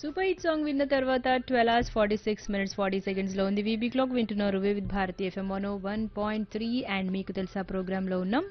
super hit song విన్న తర్వాత twelve hours forty six minutes forty seconds లో ఉంది వీబీ క్లాక్ వింటున్నారు Vividh Bharati FM one one point three and మీకు తెలుసా ప్రోగ్రామ్ లో ఉన్నాం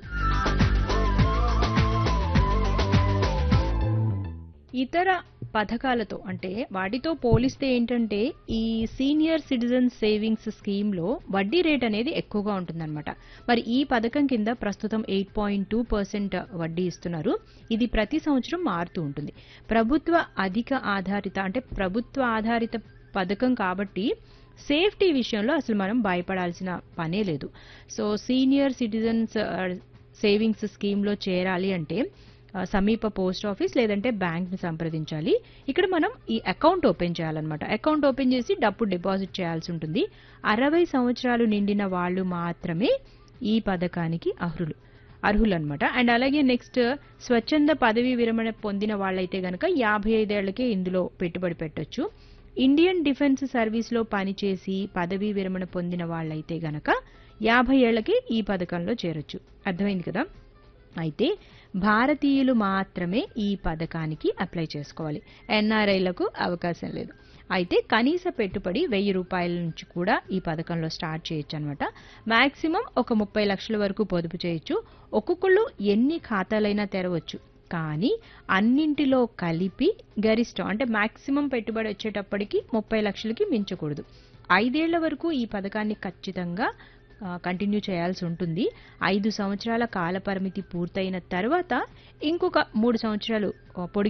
ఇతర పథకాలతో అంటే వాటితో పోలిస్తే ఏంటంటే ఈ సీనియర్ సిటిజన్ సేవింగ్స్ స్కీమ్ లో వడ్డీ రేట్ అనేది ఎక్కువగా ఉంటుందన్నమాట మరి ఈ పథకం కింద ప్రస్తుతం ఎయిట్ పాయింట్ టూ పర్సెంట్ వడ్డీ ఇస్తున్నారు ఇది ప్రతి సంవత్సరం మారుతూ ఉంటుంది ప్రభుత్వ అధిక ఆధారిత అంటే ప్రభుత్వ ఆధారిత పథకం కాబట్టి సేఫ్టీ విషయంలో అసలు మనం భయపడాల్సిన పనే లేదు సో సీనియర్ సిటిజన్స్ సేవింగ్స్ స్కీమ్లో చేరాలి అంటే ఆ, సమీప పోస్ట్ ఆఫీస్ లేదంటే బ్యాంక్ ని సంప్రదించాలి ఇక్కడ మనం ఈ అకౌంట్ ఓపెన్ చేయాలన్నమాట అకౌంట్ ఓపెన్ చేసి డబ్బు డిపాజిట్ చేయాల్సి ఉంటుంది అరవై సంవత్సరాలు నిండిన వాళ్ళు మాత్రమే ఈ పథకానికి అర్హులు అర్హులు అనమాట అండ్ అలాగే నెక్స్ట్ స్వచ్ఛంద పదవి విరమణ పొందిన వాళ్ళైతే గనక యాభై ఐదేళ్లకే ఇందులో పెట్టుబడి పెట్టొచ్చు ఇండియన్ డిఫెన్స్ సర్వీస్ లో పనిచేసి పదవీ విరమణ పొందిన వాళ్ళైతే గనక యాభై ఏళ్లకి ఈ పథకంలో చేరొచ్చు అర్థమైంది కదా అయితే భారతీయులు మాత్రమే ఈ పథకానికి అప్లై చేసుకోవాలి ఎన్ఆర్ఐలకు అవకాశం లేదు అయితే కనీస పెట్టుబడి వెయ్యి రూపాయల నుంచి కూడా ఈ పథకంలో స్టార్ట్ చేయొచ్చు అనమాట మాక్సిమం ఒక ముప్పై లక్షల వరకు పొదుపు చేయొచ్చు ఒక్కొక్కళ్ళు ఎన్ని ఖాతాలైనా తెరవచ్చు కానీ అన్నింటిలో కలిపి గరిష్టం అంటే మాక్సిమం పెట్టుబడి వచ్చేటప్పటికి ముప్పై లక్షలకి మించకూడదు ఐదేళ్ల వరకు ఈ పథకాన్ని ఖచ్చితంగా కంటిన్యూ చేయాల్సి ఉంటుంది ఐదు సంవత్సరాల కాల పరిమితి పూర్తయిన తర్వాత ఇంకొక మూడు సంవత్సరాలు ఆ, పొడిగి